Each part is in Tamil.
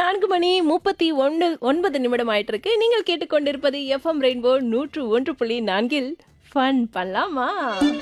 நான்கு மணி முப்பத்தி ஒன்று ஒன்பது நிமிடம் ஆயிட்டு இருக்கு நீங்கள் கேட்டுக்கொண்டிருப்பது எஃப்எம் ரெயின்போ நூற்று ஒன்று புள்ளி நான்கில் ஃபன் பண்ணலாமா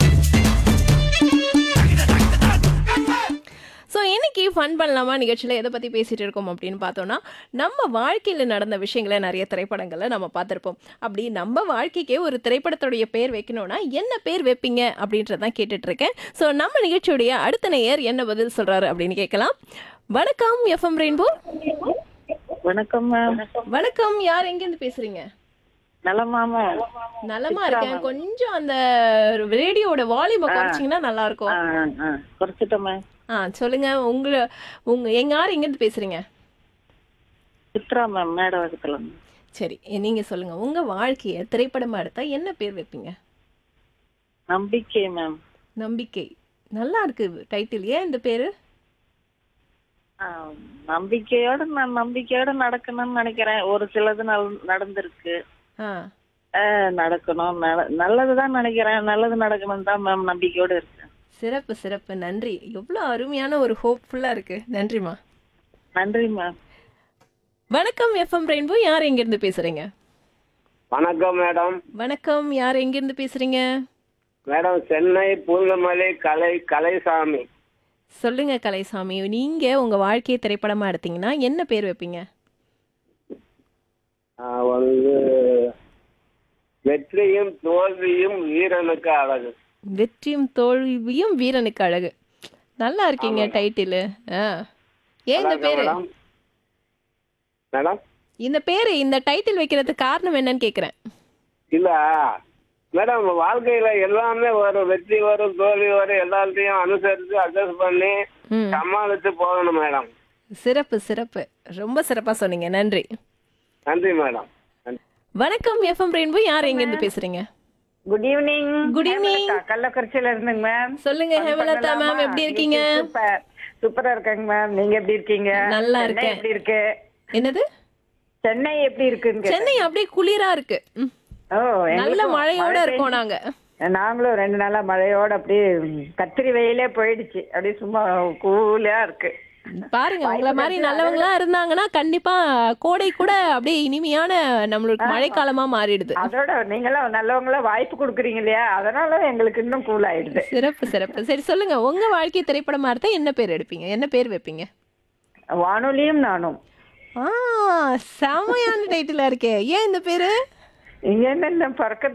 ஸோ இன்னைக்கு ஃபன் பண்ணலாமா நிகழ்ச்சியில் எதை பற்றி பேசிகிட்டு இருக்கோம் அப்படின்னு பார்த்தோன்னா நம்ம வாழ்க்கையில் நடந்த விஷயங்களை நிறைய திரைப்படங்களை நம்ம பார்த்துருப்போம் அப்படி நம்ம வாழ்க்கைக்கே ஒரு திரைப்படத்துடைய பேர் வைக்கணும்னா என்ன பேர் வைப்பீங்க அப்படின்றதான் கேட்டுட்டு இருக்கேன் ஸோ நம்ம நிகழ்ச்சியுடைய அடுத்த நேயர் என்ன பதில் சொல்கிறாரு அப்படின்னு கேட்கலாம் வணக்கம் எஃப்எம் ரெயின்போ வணக்கம் மேம் வணக்கம் யார் எங்கேருந்து பேசுறீங்க நலமா மேம் நலமா இருக்கேன் கொஞ்சம் அந்த ரேடியோட வால்யூமை குறைச்சிங்கன்னா நல்லா இருக்கும் ஆ ஆ குறைச்சிட்டோம் மேம் ஆ சொல்லுங்க உங்களை உங்க எங்க யார் எங்கேருந்து பேசுறீங்க சித்ரா மேம் மேடவாக்கத்துல சரி நீங்க சொல்லுங்க உங்க வாழ்க்கைய திரைப்படமா எடுத்தா என்ன பேர் வைப்பீங்க நம்பிக்கை மேம் நம்பிக்கை நல்லா இருக்கு டைட்டில் ஏன் இந்த பேரு ஆ, நம்பிக்கையோட நான் நம்பிக்கையோட நடக்கணும்னு நினைக்கிறேன் ஒரு சிலது நல்- நடந்திருக்கு ஆ ஆ, நடக்கணும் நல- நல்லதுதான் நினைக்கிறேன் நல்லது நடக்கணும் தான் மேம் நம்பிக்கையோட இருக்கேன் சிறப்பு சிறப்பு நன்றி எவ்வளோ அருமையான ஒரு ஹோப்ஃபுல்லா இருக்கு நன்றிமா நன்றி மேம் வணக்கம் எஃப்எம் ரெயின்போ யார் எங்கேருந்து பேசுறீங்க வணக்கம் மேடம் வணக்கம் யார் எங்கேருந்து பேசுறீங்க மேடம் சென்னை பூந்தமல்லி கலை கலைசாமி சொல்லுங்க கலைசாமி நீங்க உங்க வாழ்க்கையை திரைப்படமா எடுத்தீங்கன்னா என்ன பேர் வைப்பீங்க ஆஹ் வந்து வெற்றியும் தோல்வியும் வீரனுக்கு அழகு வெற்றியும் தோல்வியும் வீரனுக்கு அழகு நல்லா இருக்கீங்க டைட்டில் ஆ ஏன் இந்த வணக்கம் பேரு மேடம் மேடம் இந்த பேரு இந்த டைட்டில் வைக்கிறதுக்கு காரணம் என்னன்னு கேக்குறேன் இல்ல மேடம் வாழ்க்கையில எல்லாமே வரும் வெற்றி வரும் தோல்வி வரும் எல்லாத்தையும் அனுசரிச்சு அட்ஜஸ்ட் பண்ணி ம் சமாளிச்சு போகணும் மேடம் சிறப்பு சிறப்பு ரொம்ப சிறப்பா சொன்னீங்க நன்றி நன்றி மேடம் நன்றி. வணக்கம் எஃப்எம் ரெயின்போ யார் எங்க இருந்து பேசுறீங்க குட் ஈவினிங் Good evening. கள்ளக்குறிச்சியில இருந்துங்க மேம் சொல்லுங்க ஹேமலதா மேம் எப்படி இருக்கீங்க சூப்பர் சூப்பரா இருக்கேங்க மேம் நீங்க எப்படி இருக்கீங்க நல்லா சென்னை இருக்கேன். எப்படி இருக்கு என்னது சென்னை எப்படி இருக்குங்க சென்னை அப்படியே குளிரா இருக்கு ம். ஓ நல்ல எங்களுக்கும் மழையோட மழை இருக்கோம் பெய்ஞ்சு- நாங்க நாங்களும் ரெண்டு நாளா மழையோட அப்படியே கத்திரி வெயிலே போயிடுச்சு அப்படியே சும்மா கூலா இருக்கு பாருங்க உங்கள மாதிரி நல்லவங்களா இருந்தாங்கன்னா கண்டிப்பா கோடை கூட அப்படியே இனிமையான நம்மளுக்கு மழைக்காலமா மாறிடுது அதோட நீங்களும் நல்லவங்களா வாய்ப்பு கொடுக்குறீங்க இல்லையா அதனால எங்களுக்கு இன்னும் கூல் ஆயிடுது சிறப்பு சிறப்பு சரி சொல்லுங்க உங்க வாழ்க்கை திரைப்படமா இருந்தா என்ன பேர் எடுப்பீங்க என்ன பேர் வைப்பீங்க வானொலியும் நானும் ஆ செமையான டைட்டிலா இருக்கே ஏன் இந்த பேரு இங்க என்ன பிறக்க